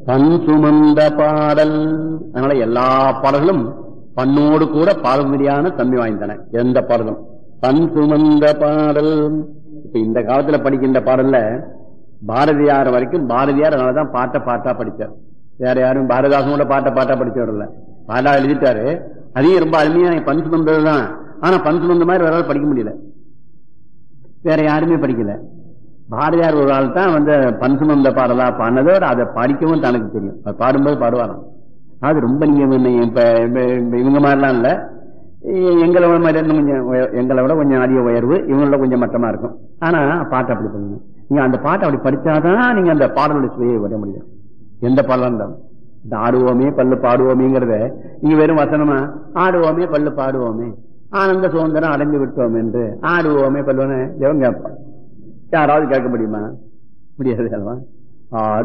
பண் சுமந்த பாடல் அதனால எல்லா பாடல்களும் பண்ணோடு கூட பாரம்பரியான தன்மை வாய்ந்தன எந்த பாடலும் பண் சுமந்த பாடல் இப்ப இந்த காலத்துல படிக்கின்ற பாடல்ல பாரதியார் வரைக்கும் பாரதியார் அதனாலதான் பாட்டை பாட்டா படிச்சார் வேற யாரும் பாரதிதாசன் கூட பாட்டை பாட்டா படிச்சவர் இல்ல பாட்டா எழுதிட்டாரு அதையும் ரொம்ப அருமையா பண் சுமந்ததுதான் ஆனா பண் சுமந்த மாதிரி வேற யாரும் படிக்க முடியல வேற யாருமே படிக்கல பாரதியார் ஒரு ஆள் தான் வந்து பண் சுமந்த பாடலா பாடினதோட அதை படிக்கவும் தனக்கு தெரியும் அது பாடும்போது பாடுவாராம் அது ரொம்ப நீங்க முன்ன இப்ப இப்ப இவங்க மாதிரிலாம் இல்ல எங்களை விட மாதிரி இன்னும் கொஞ்சம் உய- எங்களை விட கொஞ்சம் அதிக உயர்வு இவங்களோட கொஞ்சம் மட்டமா இருக்கும் ஆனா பாட்டு அப்படி பண்ணுங்க நீங்க அந்த பாட்டை அப்படி படிச்சாதான் நீங்க அந்த பாடலுடைய சுவையை வர முடியும் எந்த பாடலாம் இருந்தாலும் இந்த ஆடுவோமே பல்லு பாடுவோமேங்கிறத நீங்க வெறும் வசனமா ஆடுவோமே பல்லு பாடுவோமே ஆனந்த சுதந்திரம் அடைந்து விட்டோம் என்று ஆடுவோமே பல்லுவோமே தேவன் கேட்பான் யாராவது கேட்க முடியுமா முடியாது அல்லவா ஆடு